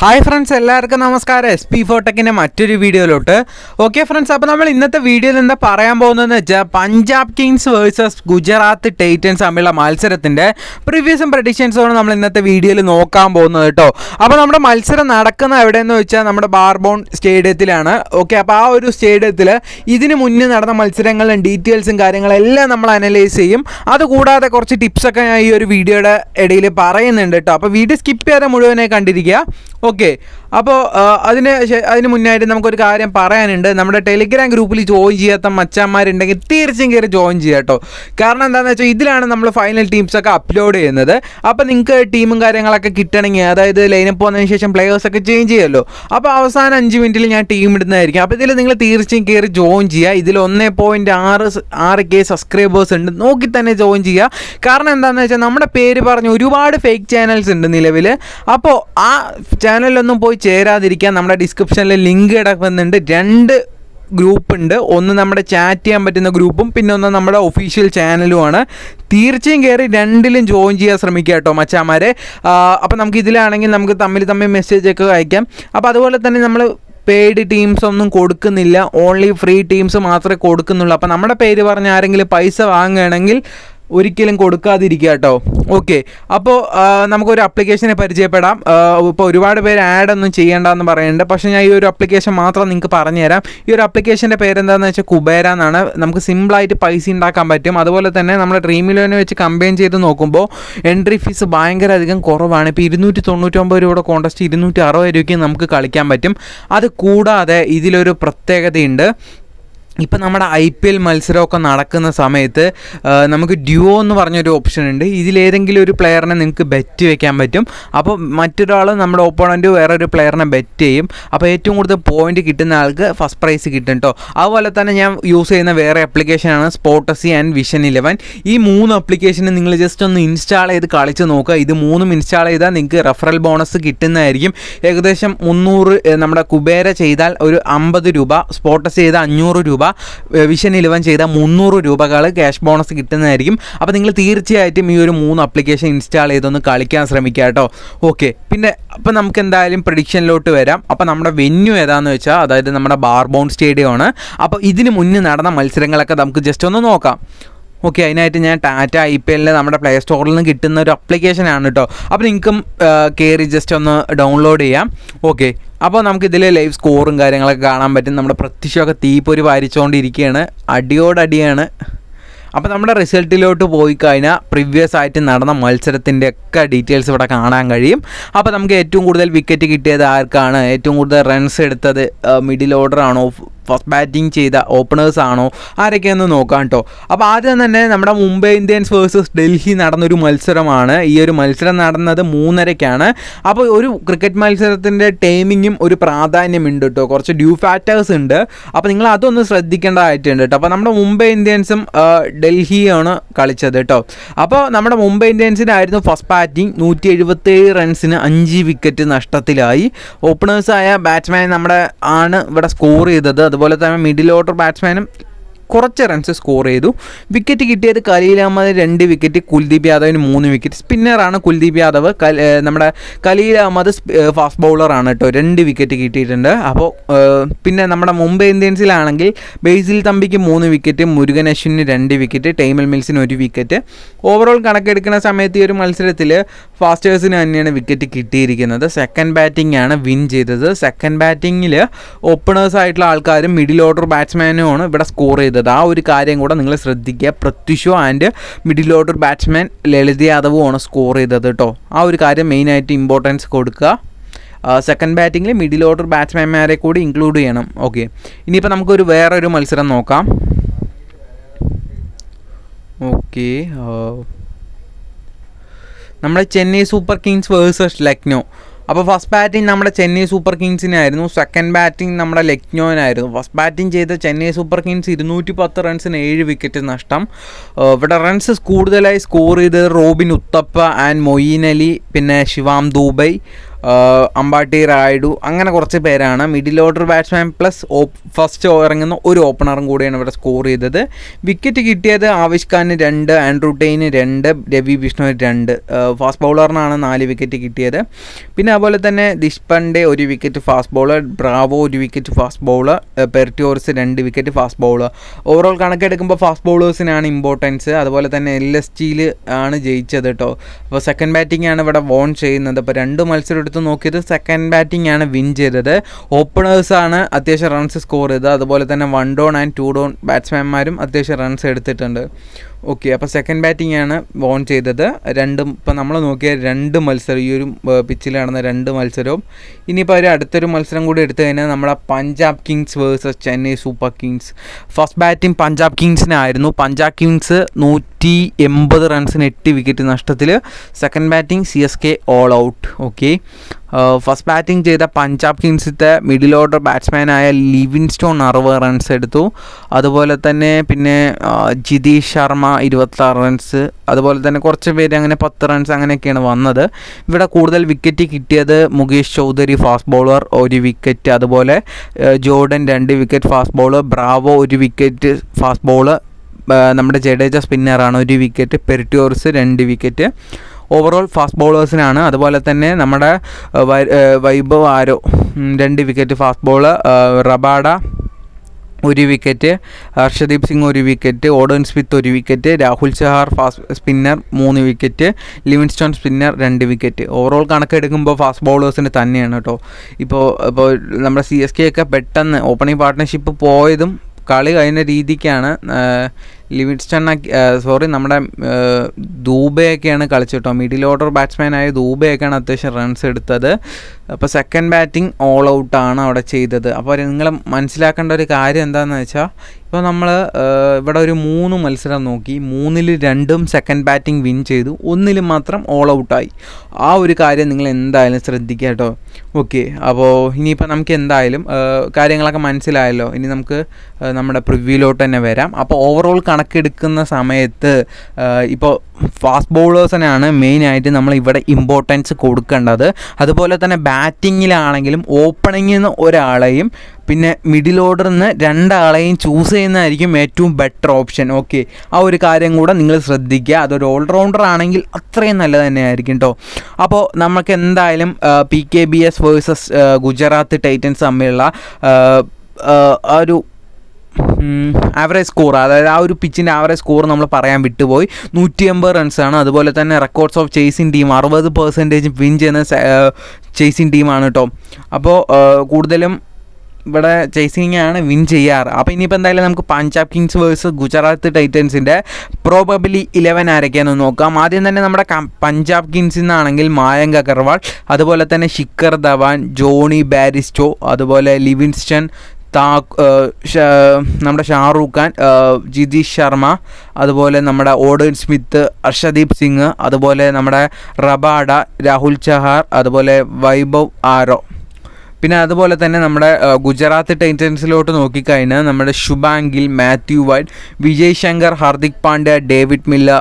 hi friends എല്ലാവർക്കും നമസ്കാരം S P ഫോട്ടെക്കിൻ്റെ മറ്റൊരു വീഡിയോയിലോട്ട് ഓക്കെ ഫ്രണ്ട്സ് അപ്പോൾ നമ്മൾ ഇന്നത്തെ വീഡിയോയിൽ എന്താ പറയാൻ പോകുന്നതെന്ന് വെച്ചാൽ Punjab kings versus Gujarat titans തമ്മിലുള്ള മത്സരത്തിൻ്റെ പ്രിവ്യൂസും പ്രഡിക്ഷൻസുമാണ് നമ്മൾ ഇന്നത്തെ വീഡിയോയിൽ നോക്കാൻ പോകുന്നത് കേട്ടോ അപ്പോൾ നമ്മുടെ മത്സരം നടക്കുന്ന എവിടെയെന്ന് വെച്ചാൽ നമ്മുടെ ബാർബോൺ സ്റ്റേഡിയത്തിലാണ് ഓക്കെ അപ്പോൾ ആ ഒരു സ്റ്റേഡിയത്തിൽ ഇതിന് മുന്നേ നടന്ന മത്സരങ്ങളും ഡീറ്റെയിൽസും കാര്യങ്ങളെല്ലാം നമ്മൾ അനലൈസ് ചെയ്യും അതുകൂടാതെ കുറച്ച് ടിപ്സൊക്കെ ഞാൻ ഈ ഒരു വീഡിയോയുടെ ഇടയിൽ പറയുന്നുണ്ട് കേട്ടോ അപ്പോൾ വീഡിയോ സ്കിപ്പ് ചെയ്യാതെ മുഴുവനായി കണ്ടിരിക്കുക ഓക്കെ അപ്പോൾ അതിന് ശേ- അതിന് മുന്നായിട്ട് നമുക്കൊരു കാര്യം പറയാനുണ്ട് നമ്മുടെ ടെലിഗ്രാം ഗ്രൂപ്പിൽ ജോയിൻ ചെയ്യാത്ത മച്ചാന്മാരുണ്ടെങ്കിൽ തീർച്ചയായും കയറി ജോയിൻ ചെയ്യുക കേട്ടോ കാരണം എന്താണെന്ന് വെച്ചാൽ ഇതിലാണ് നമ്മൾ ഫൈനൽ ടീംസൊക്കെ അപ്ലോഡ് ചെയ്യുന്നത് അപ്പോൾ നിങ്ങൾക്ക് ടീമും കാര്യങ്ങളൊക്കെ കിട്ടണമെങ്കിൽ അതായത് ലൈനപ്പ് വന്നതിന് ശേഷം പ്ലേയേഴ്സൊക്കെ ചേഞ്ച് ചെയ്യുമല്ലോ അപ്പോൾ അവസാനം അഞ്ച് മിനിറ്റിൽ ഞാൻ ടീം ഇടുന്നതായിരിക്കും അപ്പോൾ ഇതിൽ നിങ്ങൾ തീർച്ചയായും കയറി ജോയിൻ ചെയ്യുക ഇതിൽ ഒന്നേ പോയിൻറ്റ് ആറ് സ- ആറ് കെ സബ്സ്ക്രൈബേഴ്സ് ഉണ്ട് നോക്കി തന്നെ ജോയിൻ ചെയ്യുക കാരണം എന്താണെന്ന് വെച്ചാൽ നമ്മുടെ പേര് പറഞ്ഞ് ഒരുപാട് ഫേക്ക് ചാനൽസ് ഉണ്ട് നിലവിൽ അപ്പോൾ ആ ചാനലിലൊന്നും പോയി ചേരാതിരിക്കാൻ നമ്മുടെ ഡിസ്ക്രിപ്ഷനിൽ ലിങ്ക് കിടക്കുന്നുണ്ട് രണ്ട് ഗ്രൂപ്പ് ഉണ്ട് ഒന്ന് നമ്മുടെ ചാറ്റ് ചെയ്യാൻ പറ്റുന്ന ഗ്രൂപ്പും പിന്നെ ഒന്ന് നമ്മുടെ ഒഫീഷ്യൽ ചാനലുമാണ് തീർച്ചയായും കയറി രണ്ടിലും ജോയിൻ ചെയ്യാൻ ശ്രമിക്കുക കേട്ടോ മച്ചാമാരെ അപ്പോൾ നമുക്ക് ഇതിലാണെങ്കിൽ നമുക്ക് തമ്മിൽ തമ്മിൽ മെസ്സേജ് ഒക്കെ അയക്കാം അപ്പോൾ അതുപോലെ തന്നെ നമ്മൾ പെയ്ഡ് ടീംസ് ഒന്നും കൊടുക്കുന്നില്ല ഓൺലി ഫ്രീ ടീംസ് മാത്രമേ കൊടുക്കുന്നുള്ളൂ അപ്പോൾ നമ്മുടെ പേര് പറഞ്ഞ് ആരെങ്കിലും പൈസ വാങ്ങുകയാണെങ്കിൽ ഒരിക്കലും കൊടുക്കാതിരിക്കുക കേട്ടോ ഓക്കെ അപ്പോൾ നമുക്കൊരു അപ്ലിക്കേഷനെ പരിചയപ്പെടാം ഇപ്പോൾ ഒരുപാട് പേര് ആഡ് ഒന്നും ചെയ്യേണ്ടെന്ന് പറയുന്നുണ്ട് പക്ഷേ ഞാൻ ഈ ഒരു അപ്ലിക്കേഷൻ മാത്രം നിങ്ങൾക്ക് പറഞ്ഞുതരാം ഈ ഒരു അപ്ലിക്കേഷൻ്റെ പേരെന്താണെന്ന് വെച്ചാൽ കുബേര എന്നാണ് നമുക്ക് സിമ്പിളായിട്ട് പൈസ ഉണ്ടാക്കാൻ പറ്റും അതുപോലെ തന്നെ നമ്മുടെ ഡ്രീമിലോനെ വെച്ച് കമ്പയിൻ ചെയ്ത് നോക്കുമ്പോൾ എൻട്രി ഫീസ് ഭയങ്കര അധികം കുറവാണ് ഇപ്പോൾ ഇരുന്നൂറ്റി തൊണ്ണൂറ്റൊമ്പത് രൂപയുടെ കോൺടസ്റ്റ് ഇരുന്നൂറ്റി അറുപത് രൂപയ്ക്ക് നമുക്ക് കളിക്കാൻ പറ്റും അത് കൂടാതെ ഇതിലൊരു പ്രത്യേകതയുണ്ട് ഇപ്പം നമ്മുടെ ഐ പി എൽ മത്സരമൊക്കെ നടക്കുന്ന സമയത്ത് ആ, നമുക്ക് ഡ്യുവോ എന്ന് പറഞ്ഞൊരു ഓപ്ഷൻ ഉണ്ട് ഇതിലേതെങ്കിലും ഒരു പ്ലെയറിനെ നിങ്ങൾക്ക് ബെറ്റ് വെക്കാൻ പറ്റും അപ്പോൾ മറ്റൊരാൾ നമ്മുടെ ഓപ്പോണൻറ്റ് വേറെ ഒരു പ്ലെയറിനെ ബെറ്റ് ചെയ്യും അപ്പോൾ ഏറ്റവും കൂടുതൽ പോയിന്റ് കിട്ടുന്ന ആൾക്ക് ഫസ്റ്റ് പ്രൈസ് കിട്ടും കേട്ടോ അതുപോലെ തന്നെ ഞാൻ യൂസ് ചെയ്യുന്ന വേറെ ആപ്ലിക്കേഷനാണ് സ്പോട്ടസി ആൻഡ് വിഷൻ ഇലവൻ ഈ മൂന്ന് ആപ്ലിക്കേഷന് നിങ്ങൾ ജസ്റ്റ് ഒന്ന് ഇൻസ്റ്റാൾ ചെയ്ത് കളിച്ച് നോക്കുക ഇത് മൂന്നും ഇൻസ്റ്റാൾ ചെയ്താൽ നിങ്ങൾക്ക് റെഫറൽ ബോണസ് കിട്ടുന്നതായിരിക്കും ഏകദേശം മുന്നൂറ് ഏ, നമ്മുടെ കുബേര ചെയ്താൽ ഒരു അമ്പത് രൂപ സ്പോട്ടസ് ചെയ്ത അഞ്ഞൂറ് രൂപ ഏ, വിഷൻ ഇലവൻ ചെയ്താൽ മുന്നൂറ് രൂപകൾ ക്യാഷ് ബോണസ് കിട്ടുന്നതായിരിക്കും അപ്പോൾ നിങ്ങൾ തീർച്ചയായിട്ടും ഈ ഒരു മൂന്ന് ആപ്ലിക്കേഷൻ ഇൻസ്റ്റാൾ ചെയ്തൊന്ന് കളിക്കാൻ ശ്രമിക്കുക കേട്ടോ ഓക്കെ പിന്നെ അപ്പോൾ നമുക്ക് എന്തായാലും പ്രഡിക്ഷനിലോട്ട് വരാം അപ്പോൾ നമ്മുടെ വെന്യൂ ഏതാണെന്ന് വെച്ചാൽ അതായത് നമ്മുടെ ബാർബോൺ സ്റ്റേഡിയമാണ് അപ്പോൾ ഇതിന് മുന്നേ നടന്ന മത്സരങ്ങളൊക്കെ നമുക്ക് ജസ്റ്റ് ഒന്ന് നോക്കാം ഓക്കെ അതിനായിട്ട് ഞാൻ ടാറ്റ ഐ പി എല്ലിൽ നമ്മുടെ പ്ലേ സ്റ്റോറിൽ നിന്ന് കിട്ടുന്ന ഒരു അപ്ലിക്കേഷനാണ് കേട്ടോ അപ്പോൾ നിങ്ങൾക്കും കയറി ജസ്റ്റ് ഒന്ന് ഡൗൺലോഡ് ചെയ്യാം ഓക്കെ അപ്പോൾ നമുക്ക് ഇതിൽ ലൈവ് സ്കോറും കാര്യങ്ങളൊക്കെ കാണാൻ പറ്റും നമ്മുടെ പ്രത്യക്ഷമൊക്കെ തീപ്പൊരി വാരിച്ചുകൊണ്ടിരിക്കുകയാണ് അടിയോടടിയാണ് അപ്പോൾ നമ്മുടെ റിസൾട്ടിലോട്ട് പോയി കഴിഞ്ഞാൽ പ്രീവിയസ് ആയിട്ട് നടന്ന മത്സരത്തിൻ്റെ ഒക്കെ ഡീറ്റെയിൽസ് ഇവിടെ കാണാൻ കഴിയും അപ്പോൾ നമുക്ക് ഏറ്റവും കൂടുതൽ വിക്കറ്റ് കിട്ടിയത് ആർക്കാണ് ഏറ്റവും കൂടുതൽ റൺസ് എടുത്തത് മിഡിൽ ഓർഡർ ആണോ ഫസ്റ്റ് ബാറ്റിംഗ് ചെയ്ത ഓപ്പണേഴ്സ് ആണോ ആരൊക്കെയെന്ന് നോക്കാം കേട്ടോ അപ്പോൾ ആദ്യം തന്നെ നമ്മുടെ മുംബൈ ഇന്ത്യൻസ് വേഴ്സസ് ഡൽഹി നടന്നൊരു മത്സരമാണ് ഈ ഒരു മത്സരം നടന്നത് മൂന്നരയ്ക്കാണ് അപ്പോൾ ഒരു ക്രിക്കറ്റ് മത്സരത്തിൻ്റെ ടൈമിങ്ങും ഒരു പ്രാധാന്യമുണ്ട് കേട്ടോ കുറച്ച് ഡ്യൂ ഫാക്ടേഴ്സ് ഉണ്ട് അപ്പോൾ നിങ്ങൾ അതൊന്ന് ശ്രദ്ധിക്കേണ്ടതായിട്ടുണ്ട് കേട്ടോ അപ്പോൾ നമ്മുടെ മുംബൈ ഇന്ത്യൻസും ആ, ഡൽഹിയാണ് കളിച്ചത് കേട്ടോ അപ്പോൾ നമ്മുടെ മുംബൈ ഇന്ത്യൻസിനായിരുന്നു ഫസ്റ്റ് ബാറ്റിംഗ് നൂറ്റി എഴുപത്തേഴ് റൺസിന് അഞ്ച് വിക്കറ്റ് നഷ്ടത്തിലായി ഓപ്പണേഴ്സായ ബാറ്റ്സ്മാൻ നമ്മുടെ ആണ് ഇവിടെ സ്കോർ ചെയ്തത് അതുപോലെ തന്നെ മിഡിൽ ഓർഡർ ബാറ്റ്സ്മാനും കുറച്ച് റൺസ് സ്കോർ ചെയ്തു വിക്കറ്റ് കിട്ടിയത് കലീൽ അഹമ്മദ് രണ്ട് വിക്കറ്റ് കുൽദീപ് യാദവിന് മൂന്ന് വിക്കറ്റ് സ്പിന്നറാണ് കുൽദീപ് യാദവ് കൽ- ഏർ നമ്മുടെ കലീൽ അഹമ്മദ് ഫാസ്റ്റ് ബൗളറാണ് കേട്ടോ രണ്ട് വിക്കറ്റ് കിട്ടിയിട്ടുണ്ട് അപ്പോൾ ഏർ പിന്നെ നമ്മുടെ മുംബൈ ഇന്ത്യൻസിലാണെങ്കിൽ ബേസിൽ തമ്പിക്ക് മൂന്ന് വിക്കറ്റ് മുരുകൻ അശ്വിന് രണ്ട് വിക്കറ്റ് ടൈമൽ മിൽസിന് ഒരു വിക്കറ്റ് ഓവറോൾ കണക്കെടുക്കുന്ന സമയത്ത് ഈ ഒരു മത്സരത്തിൽ ഫാസ്റ്റേഴ്സിന് തന്നെയാണ് വിക്കറ്റ് കിട്ടിയിരിക്കുന്നത് സെക്കൻഡ് ബാറ്റിംഗ് ആണ് വിൻ ചെയ്തത് സെക്കൻഡ് ബാറ്റിങ്ങിൽ ഓപ്പണേഴ്സ് ആയിട്ടുള്ള ആൾക്കാരും മിഡിൽ ഓർഡർ ബാറ്റ്സ്മാനുമാണ് ഇവിടെ സ്കോർ ചെയ്തത് ആ ഒരു കാര്യം കൂടെ നിങ്ങൾ ശ്രദ്ധിക്കുക Prithvi Shaw and middle order batsman Lalit യാദവുമാണ് സ്കോർ ചെയ്തത് കേട്ടോ ആ ഒരു കാര്യം മെയിനായിട്ട് ഇമ്പോർട്ടൻസ് കൊടുക്കുക സെക്കൻഡ് ബാറ്റിങ്ങിൽ മിഡിൽ ഓർഡർ ബാറ്റ്സ്മാൻമാരെ കൂടി ഇൻക്ലൂഡ് ചെയ്യണം ഓക്കെ ഇനിയിപ്പോൾ നമുക്കൊരു വേറൊരു മത്സരം നോക്കാം ഓക്കെ നമ്മുടെ Chennai super kings versus Lucknow അപ്പോൾ ഫസ്റ്റ് ബാറ്റിംഗ് നമ്മുടെ ചെന്നൈ സൂപ്പർ കിങ്സിനായിരുന്നു സെക്കൻഡ് ബാറ്റിംഗ് നമ്മുടെ ലക്നോനായിരുന്നു ഫസ്റ്റ് ബാറ്റിംഗ് ചെയ്ത ചെന്നൈ സൂപ്പർ കിങ്സ് ഇരുന്നൂറ്റി പത്ത് റൺസിന് ഏഴ് വിക്കറ്റ് നഷ്ടം ഏഹ് ഇവിടെ റൺസ് കൂടുതലായി സ്കോർ ചെയ്തത് റോബിൻ ഉത്തപ്പ ആൻഡ് മൊയ്ൻ അലി പിന്നെ ശിവാം ദൂബൈ അമ്പാട്ടി റായിഡു അങ്ങനെ കുറച്ച് പേരാണ് middle order batsman plus first ഇറങ്ങുന്ന ഒരു ഓപ്പണറും കൂടിയാണ് ഇവിടെ സ്കോർ ചെയ്തത് വിക്കറ്റ് കിട്ടിയത് ആവിഷ് ഖാന് രണ്ട് ആൻഡ്രൂ ടെയിന് രണ്ട് രവി വിഷ്ണു രണ്ട് ഫാസ്റ്റ് ബൗളറിനാണ് നാല് വിക്കറ്റ് കിട്ടിയത് പിന്നെ അതുപോലെ തന്നെ ദിഷ്പണ്ഡെ ഒരു വിക്കറ്റ് ഫാസ്റ്റ് ബൗളർ ബ്രാവോ ഒരു വിക്കറ്റ് ഫാസ്റ്റ് ബൗളർ പെർട്ടിയോർസ് രണ്ട് വിക്കറ്റ് ഫാസ്റ്റ് ബൗളർ ഓവറോൾ കണക്കെടുക്കുമ്പോൾ ഫാസ്റ്റ് ബൗളേഴ്സിനാണ് ഇമ്പോർട്ടൻസ് അതുപോലെ തന്നെ എൽ എസ് ടിയിൽ ആണ് ജയിച്ചത് കേട്ടോ അപ്പോൾ സെക്കൻഡ് ബാറ്റിംഗ് ആണ് ഇവിടെ വോൺ ചെയ്യുന്നത് അപ്പോൾ രണ്ട് മത്സരം എടുത്ത് നോക്കിയത് സെക്കൻഡ് ബാറ്റിംഗ് ആണ് വിൻ ചെയ്തത് ഓപ്പണേഴ്സാണ് അത്യാവശ്യം റൺസ് സ്കോർ ചെയ്തത് അതുപോലെ തന്നെ one down and two down ബാറ്റ്സ്മാൻമാരും അത്യാവശ്യം റൺസ് എടുത്തിട്ടുണ്ട് ഓക്കെ അപ്പോൾ സെക്കൻഡ് ബാറ്റിംഗ് ആണ് വോൺ ചെയ്തത് രണ്ടും ഇപ്പോൾ നമ്മൾ നോക്കിയ രണ്ട് മത്സരം ഈ ഒരു പിച്ചിൽ നടന്ന രണ്ട് മത്സരവും ഇനിയിപ്പോൾ ഒരു അടുത്തൊരു മത്സരം കൂടി എടുത്തു കഴിഞ്ഞാൽ നമ്മുടെ Punjab kings versus Chennai super kings first batting Punjab കിങ്സിനായിരുന്നു പഞ്ചാബ് കിങ്സ് നൂറ്റി എൺപത് റൺസിന് എട്ട് വിക്കറ്റ് നഷ്ടത്തിൽ second batting C S K all out okay first batting ചെയ്ത പഞ്ചാബ് കിങ്സിലത്തെ മിഡിൽ ഓർഡർ ബാറ്റ്സ്മാനായ ലിവിൻസ്റ്റോൺ അറുപത് റൺസ് എടുത്തു അതുപോലെ തന്നെ പിന്നെ ജിതീഷ് ശർമ്മ ഇരുപത്താറ് റൺസ് അതുപോലെ തന്നെ കുറച്ച് പേര് അങ്ങനെ പത്ത് റൺസ് അങ്ങനെയൊക്കെയാണ് വന്നത് ഇവിടെ കൂടുതൽ വിക്കറ്റ് കിട്ടിയത് മുകേഷ് ചൗധരി ഫാസ്റ്റ് ബൗളർ ഒരു വിക്കറ്റ് അതുപോലെ ജോർഡൻ രണ്ട് വിക്കറ്റ് ഫാസ്റ്റ് ബൗളർ ബ്രാവോ ഒരു വിക്കറ്റ് ഫാസ്റ്റ് ബൗളർ നമ്മുടെ ജഡേജ സ്പിന്നറാണ് ഒരു വിക്കറ്റ് പെരിറ്റോർസ് രണ്ട് വിക്കറ്റ് ഓവറോൾ ഫാസ്റ്റ് ബൗളേഴ്സിനാണ് അതുപോലെ തന്നെ നമ്മുടെ വൈഭവ് ആരോ രണ്ട് വിക്കറ്റ് ഫാസ്റ്റ് ബോളർ റബാഡ ഒരു വിക്കറ്റ് ഹർഷദീപ് സിംഗ് ഒരു വിക്കറ്റ് ഓഡൻ സ്മിത്ത് ഒരു wicket Rahul Chahar fast spinner മൂന്ന് വിക്കറ്റ് ലിവിൻസ്റ്റോൺ സ്പിന്നർ രണ്ട് വിക്കറ്റ് ഓവറോൾ കണക്കെടുക്കുമ്പോൾ ഫാസ്റ്റ് ബൗളേഴ്സിന് തന്നെയാണ് കേട്ടോ ഇപ്പോൾ ഇപ്പോൾ നമ്മുടെ സി എസ് കെ ഒക്കെ പെട്ടെന്ന് ഓപ്പണിംഗ് പാർട്ട്ണർഷിപ്പ് പോയതും കളി കഴിഞ്ഞ രീതിക്കാണ് ലിവിൻസ്റ്റൺ സോറി നമ്മുടെ ദൂബയൊക്കെയാണ് കളിച്ചത് കേട്ടോ മിഡിൽ ഓർഡർ ബാറ്റ്സ്മാനായ ദൂബയൊക്കെയാണ് അത്യാവശ്യം റൺസ് എടുത്തത് അപ്പോൾ സെക്കൻഡ് ബാറ്റിംഗ് ഓൾ ഔട്ടാണ് അവിടെ ചെയ്തത് അപ്പോൾ നിങ്ങൾ മനസ്സിലാക്കേണ്ട ഒരു കാര്യം എന്താണെന്ന് വെച്ചാൽ ഇപ്പോൾ നമ്മൾ ഇവിടെ ഒരു മൂന്ന് മത്സരം നോക്കി മൂന്നിൽ രണ്ടും സെക്കൻഡ് ബാറ്റിംഗ് വിൻ ചെയ്തു ഒന്നിൽ മാത്രം ഓൾ ഔട്ടായി ആ ഒരു കാര്യം നിങ്ങൾ എന്തായാലും ശ്രദ്ധിക്കുക കേട്ടോ ഓക്കെ അപ്പോൾ ഇനിയിപ്പോൾ നമുക്ക് എന്തായാലും കാര്യങ്ങളൊക്കെ മനസ്സിലായല്ലോ ഇനി നമുക്ക് നമ്മുടെ പ്രിവ്യൂലോട്ട് തന്നെ വരാം അപ്പോൾ ഓവറോൾ കണക്കെടുക്കുന്ന സമയത്ത് ഇപ്പോൾ ഫാസ്റ്റ് ബൗളേഴ്സിനാണ് മെയിനായിട്ട് നമ്മൾ ഇവിടെ ഇമ്പോർട്ടൻസ് കൊടുക്കേണ്ടത് അതുപോലെ തന്നെ ബാറ്റിങ്ങിലാണെങ്കിലും ഓപ്പണിങ്ങിൽ നിന്ന് ഒരാളെയും പിന്നെ മിഡിൽ ഓർഡറിൽ നിന്ന് രണ്ടാളെയും ചൂസ് ചെയ്യുന്നതായിരിക്കും ഏറ്റവും ബെറ്റർ ഓപ്ഷൻ ഓക്കെ ആ ഒരു കാര്യം കൂടെ നിങ്ങൾ ശ്രദ്ധിക്കുക അതൊരു ഓൾറൗണ്ടർ ആണെങ്കിൽ അത്രയും നല്ലത് തന്നെയായിരിക്കും കേട്ടോ അപ്പോൾ നമുക്ക് എന്തായാലും P K B S versus Gujarat titans തമ്മിലുള്ള ആ ഒരു ആവറേജ് സ്കോർ അതായത് ആ ഒരു പിച്ചിൻ്റെ ആവറേജ് സ്കോർ നമ്മൾ പറയാൻ വിട്ടുപോയി നൂറ്റി എൺപത് റൺസാണ് അതുപോലെ തന്നെ റെക്കോർഡ്സ് ഓഫ് ചേസിങ് ടീം അറുപത് പെർസെൻറ്റേജ് വിൻ ചെയ്യുന്ന ചേസിങ് ടീമാണ് കേട്ടോ അപ്പോൾ കൂടുതലും ഇവിടെ ചേസിങ് ആണ് വിൻ ചെയ്യാറ് അപ്പോൾ ഇനിയിപ്പോൾ എന്തായാലും നമുക്ക് പഞ്ചാബ് കിങ്സ് വേഴ്സ് ഗുജറാത്ത് ടൈറ്റൻസിൻ്റെ പ്രോബബിലി ഇലവൻ ആരൊക്കെയാണെന്ന് നോക്കാം ആദ്യം തന്നെ നമ്മുടെ പഞ്ചാബ് കിങ്സിൽ നിന്നാണെങ്കിൽ മായങ്ക് അഗർവാൾ അതുപോലെ തന്നെ ശിഖർ ധവാൻ ജോണി ബാരിസ്റ്റോ അതുപോലെ ലിവിൻസ്റ്റൺ താ നമ്മുടെ ഷാറൂഖ് ഖാൻ ജിതീഷ് ശർമ്മ അതുപോലെ നമ്മുടെ ഓഡൻ സ്മിത്ത് അർഷദീപ് സിംഗ് അതുപോലെ നമ്മുടെ റബാഡ രാഹുൽ ചഹാർ അതുപോലെ വൈഭവ് ആരോ പിന്നെ അതുപോലെ തന്നെ നമ്മുടെ ഗുജറാത്ത് ടൈറ്റൻസിലോട്ട് നോക്കിക്കഴിഞ്ഞാൽ നമ്മുടെ Shubman Gill Matthew Wade Vijay Shankar Hardik Pandya David Miller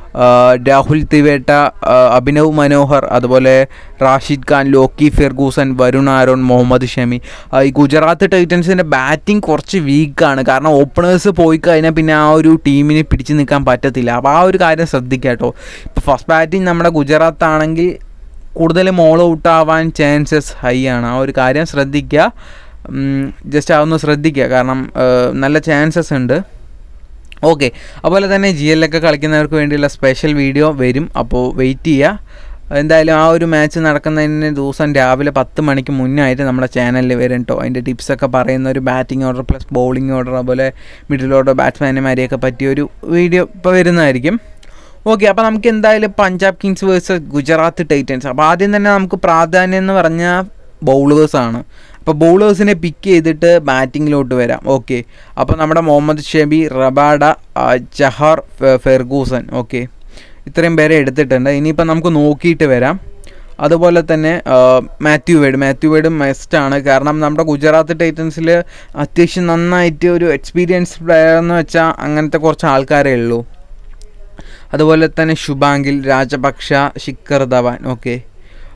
Rahul Tewatia Abhinav Manohar അതുപോലെ റാഷിദ് ഖാൻ ലോക്കി ഫെർഗൂസൻ വരുൺ ആരോൺ മുഹമ്മദ് ഷമി ഈ ഗുജറാത്ത് ടൈറ്റൻസിൻ്റെ ബാറ്റിംഗ് കുറച്ച് വീക്കാണ് കാരണം ഓപ്പണേഴ്സ് പോയി കഴിഞ്ഞാൽ പിന്നെ ആ ഒരു ടീമിന് പിടിച്ചു നിൽക്കാൻ പറ്റത്തില്ല അപ്പോൾ ആ ഒരു കാര്യം ശ്രദ്ധിക്കുക കേട്ടോ ഇപ്പോൾ ഫസ്റ്റ് ബാറ്റിംഗ് നമ്മുടെ ഗുജറാത്ത് ആണെങ്കിൽ കൂടുതലും ഓൾ ഔട്ട് ആവാൻ ചാൻസസ് ഹൈ ആണ് ആ ഒരു കാര്യം ശ്രദ്ധിക്കുക ജസ്റ്റ് അതൊന്ന് ശ്രദ്ധിക്കുക കാരണം നല്ല ചാൻസസ് ഉണ്ട് ഓക്കെ അതുപോലെ തന്നെ ജി എല്ലൊക്കെ കളിക്കുന്നവർക്ക് വേണ്ടിയുള്ള സ്പെഷ്യൽ വീഡിയോ വരും അപ്പോൾ വെയിറ്റ് ചെയ്യുക എന്തായാലും ആ ഒരു മാച്ച് നടക്കുന്നതിന് ദിവസം രാവിലെ പത്ത് മണിക്ക് മുന്നായിട്ട് നമ്മുടെ ചാനലിൽ വരും കേട്ടോ അതിൻ്റെ ടിപ്സൊക്കെ പറയുന്ന ഒരു batting order plus bowling order അതുപോലെ മിഡിൽ ഓർഡർ ബാറ്റ്സ്മാൻമാരെയൊക്കെ പറ്റിയ ഒരു വീഡിയോ ഇപ്പോൾ വരുന്നതായിരിക്കും ഓക്കെ അപ്പോൾ നമുക്ക് എന്തായാലും Punjab kings versus Gujarat titans അപ്പോൾ ആദ്യം തന്നെ നമുക്ക് പ്രാധാന്യം എന്ന് പറഞ്ഞാൽ ബൗളേഴ്സാണ് അപ്പോൾ ബൗളേഴ്സിനെ പിക്ക് ചെയ്തിട്ട് ബാറ്റിങ്ങിലോട്ട് വരാം ഓക്കെ അപ്പോൾ നമ്മുടെ Mohammed Shami Rabada Chahar Ferguson okay ഇത്രയും പേരെ എടുത്തിട്ടുണ്ട് ഇനിയിപ്പോൾ നമുക്ക് നോക്കിയിട്ട് വരാം അതുപോലെ തന്നെ മാത്യു വേഡ് മാത്യു വേഡ് മെസ്റ്റാണ് കാരണം നമ്മുടെ ഗുജറാത്ത് ടൈറ്റൻസിൽ അത്യാവശ്യം നന്നായിട്ട് ഒരു എക്സ്പീരിയൻസ് പ്ലെയർ എന്ന് വെച്ചാൽ അങ്ങനത്തെ കുറച്ച് ആൾക്കാരേ ഉള്ളൂ അതുപോലെ തന്നെ ശുഭാങ്കിൽ രാജപക്ഷ ശിഖർ ധവാൻ ഓക്കെ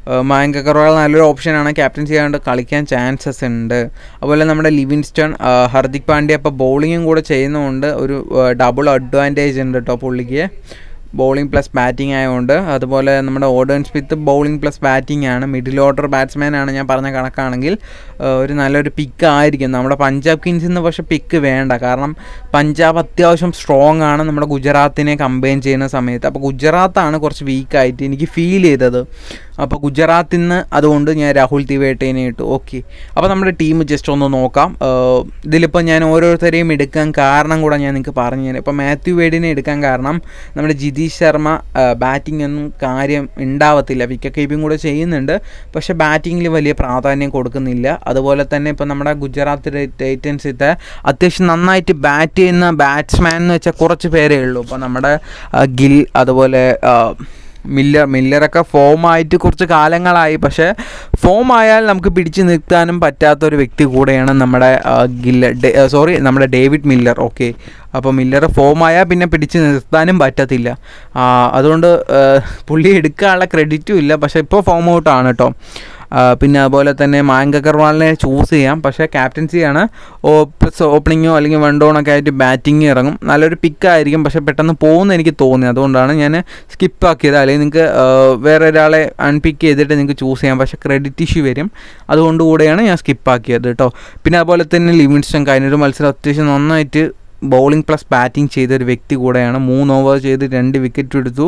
മയങ്ക് അഗർവാൾ നല്ലൊരു ഓപ്ഷനാണ് ക്യാപ്റ്റൻ ചെയ്യാണ്ട് കളിക്കാൻ ചാൻസസ് ഉണ്ട് അതുപോലെ നമ്മുടെ ലിവിൻസ്റ്റൺ ആ, ഹർദിക് പാണ്ഡ്യ ഇപ്പോൾ ബൗളിങ്ങും കൂടെ ചെയ്യുന്നതുകൊണ്ട് ഒരു ഡബിൾ അഡ്വാൻറ്റേജ് ഉണ്ട് കേട്ടോ പുള്ളിക്ക് ബൗളിംഗ് പ്ലസ് ബാറ്റിംഗ് ആയതുകൊണ്ട് അതുപോലെ നമ്മുടെ Odean Smith bowling plus batting ആണ് മിഡിൽ ഓർഡർ ബാറ്റ്സ്മാൻ ആണ് ഞാൻ പറഞ്ഞ കണക്കാണെങ്കിൽ ആ, ഒരു നല്ലൊരു പിക്ക് ആയിരിക്കും നമ്മുടെ പഞ്ചാബ് കിങ്സിൽ നിന്ന് പക്ഷേ പിക്ക് വേണ്ട കാരണം പഞ്ചാബ് അത്യാവശ്യം സ്ട്രോങ് ആണ് നമ്മുടെ ഗുജറാത്തിനെ കമ്പയിൻ ചെയ്യുന്ന സമയത്ത് അപ്പോൾ ഗുജറാത്താണ് കുറച്ച് വീക്കായിട്ട് എനിക്ക് ഫീൽ ചെയ്തത് അപ്പോൾ ഗുജറാത്തിൽ നിന്ന് അതുകൊണ്ട് ഞാൻ രാഹുൽ തിവേട്ടേനെ ഇട്ടു ഓക്കെ അപ്പോൾ നമ്മുടെ ടീം ജസ്റ്റ് ഒന്ന് നോക്കാം ആഹ് ഇതിലിപ്പോൾ ഞാൻ ഓരോരുത്തരെയും എടുക്കാൻ കാരണം കൂടെ ഞാൻ നിങ്ങൾക്ക് പറഞ്ഞു തരാം ഇപ്പോൾ മാത്യു വേഡിനെ എടുക്കാൻ കാരണം നമ്മുടെ ജിതീഷ് ശർമ്മ ബാറ്റിംഗ് ഒന്നും കാര്യം ഉണ്ടാവത്തില്ല വിക്കറ്റ് കീപ്പിംഗ് കൂടെ ചെയ്യുന്നുണ്ട് പക്ഷേ ബാറ്റിങ്ങിൽ വലിയ പ്രാധാന്യം കൊടുക്കുന്നില്ല അതുപോലെ തന്നെ ഇപ്പോൾ നമ്മുടെ ഗുജറാത്ത് ടൈറ്റൻസിത്തെ അത്യാവശ്യം നന്നായിട്ട് ബാറ്റ് ചെയ്യുന്ന ബാറ്റ്സ്മാൻ എന്ന് വെച്ചാൽ കുറച്ച് പേരേ ഉള്ളൂ ഇപ്പോൾ നമ്മുടെ ആ, ഗിൽ അതുപോലെ ആ, മില്ലർ മില്ലറൊക്കെ ഫോമായിട്ട് കുറച്ച് കാലങ്ങളായി പക്ഷേ ഫോം ആയാൽ നമുക്ക് പിടിച്ചു നിർത്താനും പറ്റാത്തൊരു വ്യക്തി കൂടെയാണ് നമ്മുടെ ആ, ഗില്ല സോറി നമ്മുടെ ഡേവിഡ് മില്ലർ ഓക്കെ അപ്പോൾ മില്ലർ ഫോം ആയാൽ പിന്നെ പിടിച്ചു നിർത്താനും പറ്റത്തില്ല ആ, അതുകൊണ്ട് ആ, പുള്ളി എടുക്കാനുള്ള ക്രെഡിറ്റും ഇല്ല പക്ഷേ ഇപ്പോൾ ഫോം ഔട്ടാണ് കേട്ടോ ആ, പിന്നെ അതുപോലെ തന്നെ മായങ്ക് അഗർവാളിനെ ചൂസ് ചെയ്യാം പക്ഷേ ക്യാപ്റ്റൻസിയാണ് ഓ പ്ലസ് ഓപ്പണിങ്ങോ അല്ലെങ്കിൽ വൺ ഡൗൺ ഒക്കെ ആയിട്ട് ബാറ്റിംഗ് ഇറങ്ങും നല്ലൊരു പിക്കായിരിക്കും പക്ഷേ പെട്ടെന്ന് പോകുമെന്ന് എനിക്ക് തോന്നി അതുകൊണ്ടാണ് ഞാൻ സ്കിപ്പ് ആക്കിയത് അല്ലെങ്കിൽ നിങ്ങൾക്ക് വേറെ ഒരാളെ അൺപിക്ക് ചെയ്തിട്ട് നിങ്ങൾക്ക് ചൂസ് ചെയ്യാം പക്ഷേ ക്രെഡിറ്റ് ഇഷ്യൂ വരും അതുകൊണ്ട് കൂടെയാണ് ഞാൻ സ്കിപ്പ് ആക്കിയത് കേട്ടോ പിന്നെ അതുപോലെ തന്നെ ലിവിൻസ്റ്റൺ കഴിഞ്ഞൊരു മത്സരം അത്യാവശ്യം നന്നായിട്ട് ബൗളിംഗ് പ്ലസ് ബാറ്റിംഗ് ചെയ്ത ഒരു വ്യക്തി കൂടെയാണ് മൂന്ന് ഓവർ ചെയ്ത് രണ്ട് വിക്കറ്റ് എടുത്തു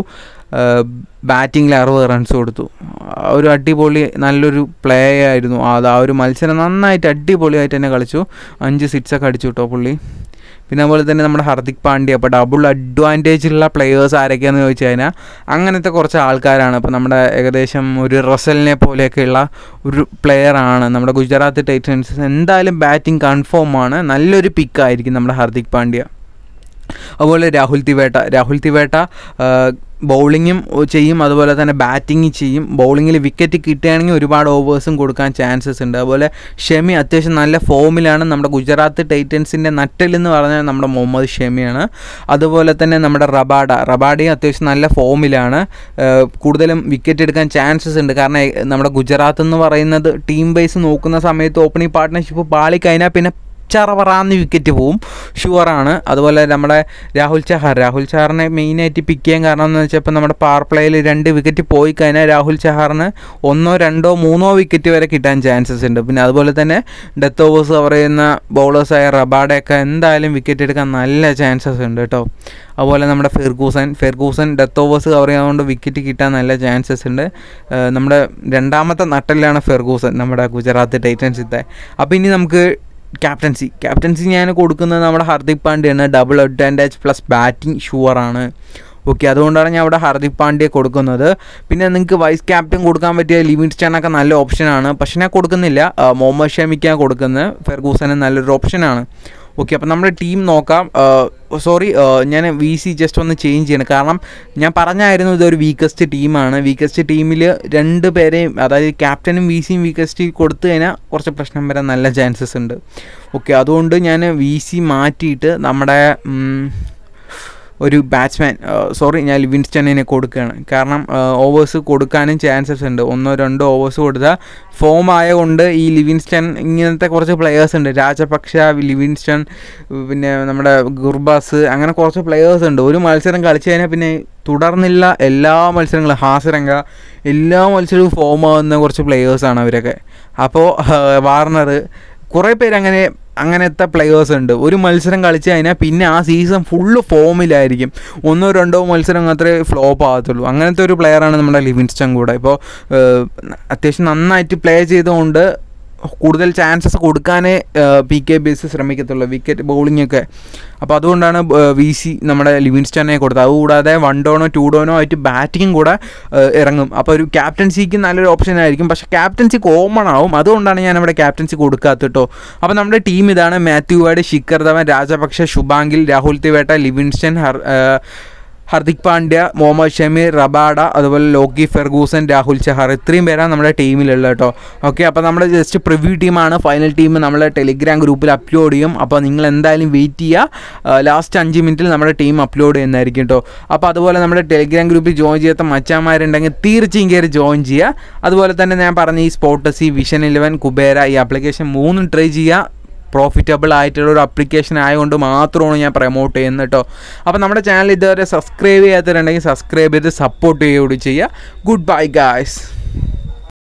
ബാറ്റിങ്ങിൽ അറുപത് റൺസ് കൊടുത്തു ആ ഒരു അടിപൊളി നല്ലൊരു പ്ലേ ആയിരുന്നു അത് ആ ഒരു മത്സരം നന്നായിട്ട് അടിപൊളിയായിട്ട് തന്നെ കളിച്ചു അഞ്ച് സിക്സൊക്കെ അടിച്ചു കേട്ടോ പുള്ളി പിന്നെ അതുപോലെ തന്നെ നമ്മുടെ ഹർദിക് പാണ്ഡ്യ അപ്പോൾ ഡബിൾ അഡ്വാൻറ്റേജ് ഉള്ള പ്ലെയേഴ്സ് ആരൊക്കെയാണെന്ന് ചോദിച്ചു കഴിഞ്ഞാൽ അങ്ങനത്തെ കുറച്ച് ആൾക്കാരാണ് ഇപ്പോൾ നമ്മുടെ ഏകദേശം ഒരു റസലിനെ പോലെയൊക്കെയുള്ള ഒരു പ്ലെയറാണ് നമ്മുടെ ഗുജറാത്ത് ടൈറ്റൻസ് എന്തായാലും ബാറ്റിംഗ് കൺഫേം ആണ് നല്ലൊരു പിക്കായിരിക്കും നമ്മുടെ ഹർദിക് പാണ്ഡ്യ അതുപോലെ രാഹുൽ തിവേട്ട രാഹുൽ തിവേട്ട ബൗളിങ്ങും ചെയ്യും അതുപോലെ തന്നെ ബാറ്റിംഗ് ചെയ്യും ബൗളിങ്ങിൽ വിക്കറ്റ് കിട്ടുകയാണെങ്കിൽ ഒരുപാട് ഓവേഴ്സും കൊടുക്കാൻ ചാൻസസ് ഉണ്ട് അതുപോലെ ഷെമി അത്യാവശ്യം നല്ല ഫോമിലാണ് നമ്മുടെ ഗുജറാത്ത് ടൈറ്റൻസിൻ്റെ നട്ടലെന്ന് പറഞ്ഞാൽ നമ്മുടെ മുഹമ്മദ് ഷെമിയാണ് അതുപോലെ തന്നെ നമ്മുടെ റബാഡ റബാഡയും അത്യാവശ്യം നല്ല ഫോമിലാണ് ഏഹ് കൂടുതലും വിക്കറ്റ് എടുക്കാൻ ചാൻസസ് ഉണ്ട് കാരണം ഏ- നമ്മുടെ ഗുജറാത്ത് എന്ന് പറയുന്നത് ടീം ബേസ് നോക്കുന്ന സമയത്ത് ഓപ്പണിംഗ് പാർട്ട്ണർഷിപ്പ് പാളിക്കഴിഞ്ഞാൽ പിന്നെ ചറവറാന്ന് വിക്കറ്റ് പോവും ഷുവറാണ് അതുപോലെ നമ്മുടെ രാഹുൽ ചഹാർ രാഹുൽ ചഹാറിനെ മെയിനായിട്ട് പിക്ക് ചെയ്യാൻ കാരണം എന്ന് വെച്ചാൽ ഇപ്പോൾ നമ്മുടെ പവർ പ്ലേയിൽ രണ്ട് വിക്കറ്റ് പോയി കഴിഞ്ഞാൽ രാഹുൽ ചഹാറിന് ഒന്നോ രണ്ടോ മൂന്നോ വിക്കറ്റ് വരെ കിട്ടാൻ ചാൻസസ് ഉണ്ട് പിന്നെ അതുപോലെ തന്നെ ഡെത്ത് ഓവേഴ്സ് കവർ ചെയ്യുന്ന ബൗളേഴ്സായ റബാഡയൊക്കെ എന്തായാലും വിക്കറ്റ് എടുക്കാൻ നല്ല ചാൻസസ് ഉണ്ട് കേട്ടോ അതുപോലെ നമ്മുടെ Ferguson Ferguson death overs cover ചെയ്യുന്നതുകൊണ്ട് വിക്കറ്റ് കിട്ടാൻ നല്ല ചാൻസസ് ഉണ്ട് ഏഹ് നമ്മുടെ രണ്ടാമത്തെ നട്ടലിലാണ് ഫെർഗൂസൻ നമ്മുടെ ഗുജറാത്ത് ടൈറ്റൻസിത്തെ അപ്പോൾ ഇനി നമുക്ക് ക്യാപ്റ്റൻസി ക്യാപ്റ്റൻസി ഞാൻ കൊടുക്കുന്നത് നമ്മുടെ ഹർദിക് പാണ്ഡ്യയാണ് ഡബിൾ അഡ്വാൻറ്റേജ് പ്ലസ് ബാറ്റിംഗ് ഷുവറാണ് ഓക്കെ അതുകൊണ്ടാണ് ഞാൻ അവിടെ ഹർദിക് പാണ്ഡ്യ കൊടുക്കുന്നത് പിന്നെ നിങ്ങൾക്ക് വൈസ് ക്യാപ്റ്റൻ കൊടുക്കാൻ പറ്റിയ ലിവിൻസ്റ്റൺ ഒക്കെ നല്ല ഓപ്ഷനാണ് പക്ഷെ ഞാൻ കൊടുക്കുന്നില്ല ആ, മുഹമ്മദ് ഷമിക്കാണ് കൊടുക്കുന്നത് ഫെർഗൂസന് നല്ലൊരു ഓപ്ഷനാണ് ഓക്കെ അപ്പോൾ നമ്മുടെ ടീം നോക്കാം സോറി ഞാൻ വി സി ജസ്റ്റ് ഒന്ന് ചേഞ്ച് ചെയ്യണം കാരണം ഞാൻ പറഞ്ഞായിരുന്നു ഇതൊരു വീക്കസ്റ്റ് ടീമാണ് വീക്കസ്റ്റ് ടീമിൽ രണ്ട് പേരെയും അതായത് ക്യാപ്റ്റനും വി സിയും വീക്കസ്റ്റ് കൊടുത്തു കഴിഞ്ഞാൽ കുറച്ച് പ്രശ്നം വരാൻ നല്ല ചാൻസസ് ഉണ്ട് ഓക്കെ അതുകൊണ്ട് ഞാൻ വി സി മാറ്റിയിട്ട് നമ്മുടെ ഉം, ഒരു ബാറ്റ്സ്മാൻ സോറി ഞാൻ ലിവിൻസ്റ്റണിനെ കൊടുക്കുകയാണ് കാരണം ഓവേഴ്സ് കൊടുക്കാനും ചാൻസസ് ഉണ്ട് ഒന്നോ രണ്ടോ ഓവേഴ്സ് കൊടുത്താൽ ഫോം ആയതുകൊണ്ട് ഈ ലിവിൻസ്റ്റൺ ഇങ്ങനത്തെ കുറച്ച് പ്ലെയേഴ്സ് ഉണ്ട് രാജപക്ഷ ലിവിൻസ്റ്റൺ പിന്നെ നമ്മുടെ ഗുർബാസ് അങ്ങനെ കുറച്ച് പ്ലെയേഴ്സ് ഉണ്ട് ഒരു മത്സരം കളിച്ചു കഴിഞ്ഞാൽ പിന്നെ തുടർന്നില്ല എല്ലാ മത്സരങ്ങളും ഹാസിരംഗ എല്ലാ മത്സരവും ഫോം ആവുന്ന കുറച്ച് പ്ലെയേഴ്സാണ് അവരൊക്കെ അപ്പോൾ വാർണർ കുറേ പേര് അങ്ങനെ അങ്ങനത്തെ പ്ലെയേഴ്സ് ഉണ്ട് ഒരു മത്സരം കളിച്ച് കഴിഞ്ഞാൽ പിന്നെ ആ സീസൺ ഫുള്ള് ഫോമിലായിരിക്കും ഒന്നോ രണ്ടോ മത്സരം മാത്രമേ ഫ്ലോപ്പ് ആകത്തുള്ളൂ അങ്ങനത്തെ ഒരു പ്ലെയറാണ് നമ്മുടെ ലിവിൻസ്റ്റൺ കൂടെ ഇപ്പോൾ അത്യാവശ്യം നന്നായിട്ട് പ്ലേ ചെയ്തുകൊണ്ട് കൂടുതൽ ചാൻസസ് കൊടുക്കാനേ പി കെ ബേസ് ശ്രമിക്കത്തുള്ളൂ വിക്കറ്റ് ബൗളിംഗ് ഒക്കെ അപ്പോൾ അതുകൊണ്ടാണ് വി സി നമ്മുടെ ലിവിൻസ്റ്റനെ കൊടുത്തത് അതുകൂടാതെ വൺ ഡോണോ ടു ഡോണോ ആയിട്ട് ബാറ്റിംഗ് കൂടെ ഏഹ്, ഇറങ്ങും അപ്പോൾ ഒരു ക്യാപ്റ്റൻസിക്ക് നല്ലൊരു ഓപ്ഷൻ ആയിരിക്കും പക്ഷേ ക്യാപ്റ്റൻസി കോമൺ ആവും അതുകൊണ്ടാണ് ഞാൻ ഇവിടെ ക്യാപ്റ്റൻസി കൊടുക്കാത്തത് കേട്ടോ അപ്പോൾ നമ്മുടെ ടീം ഇതാണ് Matthew Wade Shikhar Dhawan Rajapaksa Shubman Gill Rahul Tewatia Livingstone ഹർ ഏഹ്, ഹർദിക് പാണ്ഡ്യ മുഹമ്മദ് ഷമീർ റബാഡ അതുപോലെ ലോക്കി ഫെർഗൂസൻ രാഹുൽ ചഹർ ഇത്രയും പേരാണ് നമ്മുടെ ടീമിലുള്ളത് കേട്ടോ ഓക്കെ അപ്പോൾ നമ്മുടെ ജസ്റ്റ് പ്രിവ്യൂ ടീമാണ് ഫൈനൽ ടീം നമ്മൾ ടെലിഗ്രാം ഗ്രൂപ്പിൽ അപ്ലോഡ് ചെയ്യും അപ്പോൾ നിങ്ങൾ എന്തായാലും വെയിറ്റ് ചെയ്യുക ലാസ്റ്റ് അഞ്ച് മിനിറ്റിൽ നമ്മുടെ ടീം അപ്ലോഡ് ചെയ്യുന്നതായിരിക്കും കേട്ടോ അപ്പോൾ അതുപോലെ നമ്മുടെ ടെലിഗ്രാം ഗ്രൂപ്പിൽ ജോയിൻ ചെയ്യാത്ത മച്ചാന്മാരുണ്ടെങ്കിൽ തീർച്ചയായും കയറി ജോയിൻ ചെയ്യുക അതുപോലെ തന്നെ ഞാൻ പറഞ്ഞ ഈ സ്പോട്ടസി വിഷൻ ഇലവൻ കുബേര ഈ ആപ്ലിക്കേഷൻ മൂന്നും ട്രൈ ചെയ്യുക പ്രോഫിറ്റബിൾ ആയിട്ടുള്ള ഒരു അപ്ലിക്കേഷൻ ആയതുകൊണ്ട് മാത്രമാണ് ഞാൻ പ്രൊമോട്ട് ചെയ്യുന്നത് കേട്ടോ അപ്പോൾ നമ്മുടെ ചാനൽ ഇതുവരെ സബ്സ്ക്രൈബ് ചെയ്യാത്തവരുണ്ടെങ്കിൽ സബ്സ്ക്രൈബ് ചെയ്ത് സപ്പോർട്ട് ചെയ്യുകയോട് ചെയ്യുക ഗുഡ് ബൈ ഗായ്സ്